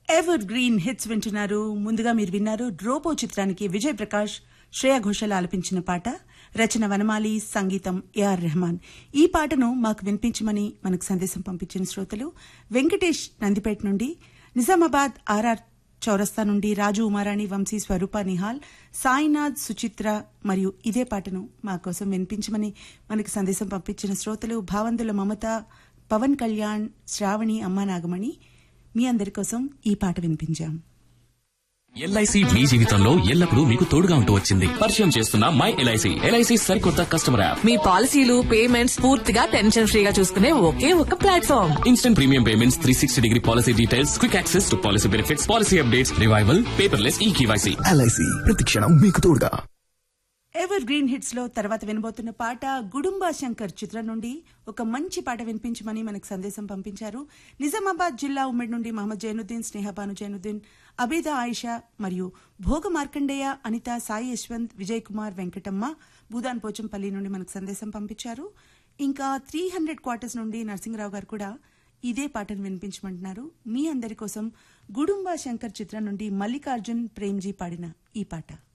ever green hits వింటున్నారు ముందుగా మీరు విన్నారు రోబో చిత్రానికి విజయ్ ప్రకాష్ శ్రేయా ఘోషల్ ఆలపించిన పాట రచన వనమాలి సంగీతం ఏఆర్ రెహమాన్ ఈ పాటను మాకు వినిపించమని మనకు సందేశం పంపించిన శ్రోతలు వెంకటేష్ నందిపేట నుండి నిజామాబాద్ ఆర్ఆర్ చౌరస్తా నుండి రాజు ఉమారాణి వంశీ స్వరూప నిహాల్ సాయినాథ్ సుచిత్ర మరియు ఇదే పాటను మా కోసం వినిపించమని మనకి సందేశం పంపించిన శ్రోతలు భావంతుల మమత పవన్ కళ్యాణ్ శ్రావణి అమ్మా నాగమణి మీ అందరి కోసం ఈ పాట వినిపించాం ఎల్ఐసి మీ జీవితంలో ఎల్లప్పుడూ మీకు తోడుగా ఉంటూ వచ్చింది పరిచయం చేస్తున్న మై ఎల్ఐసి ఎల్ఐసి సరికొత్త కస్టమర్ యాప్ మీ పాలసీలు పేమెంట్స్ పూర్తిగా టెన్షన్ ఫ్రీగా చూసుకునే ఒకే ఒక platform instant premium payments three sixty degree policy details quick access to policy benefits policy updates revival paperless e KYC LIC ప్రతిక్షణం మీకు తోడుగా ఎవర్ గ్రీన్ హిట్స్ లో తర్వాత వినబోతున్న పాట గుడుంబా శంకర్ చిత్రం నుండి ఒక మంచి పాట వినిపించమని మనకు సందేశం పంపించారు నిజామాబాద్ జిల్లా ఉమ్మడి నుండి మహమ్మద్ జైనుద్దీన్ స్నేహబాను జైనుద్దీన్ అబేదా ఆయిషా మరియు భోగ మార్కండేయ అనిత సాయి యశ్వంత్ విజయ్ కుమార్ వెంకటమ్మ భూదాన్ పోచంపల్లి నుండి మనకు సందేశం పంపించారు ఇంకా త్రీ హండ్రెడ్ క్వార్టర్స్ నుండి నరసింహరావు గారు కూడా ఇదే పాటను వినిపించమంటున్నారు మీ అందరి కోసం గుడుంబా శంకర్ చిత్రం నుండి మల్లికార్జున్ ప్రేమ్జీ పాడిన ఈ పాట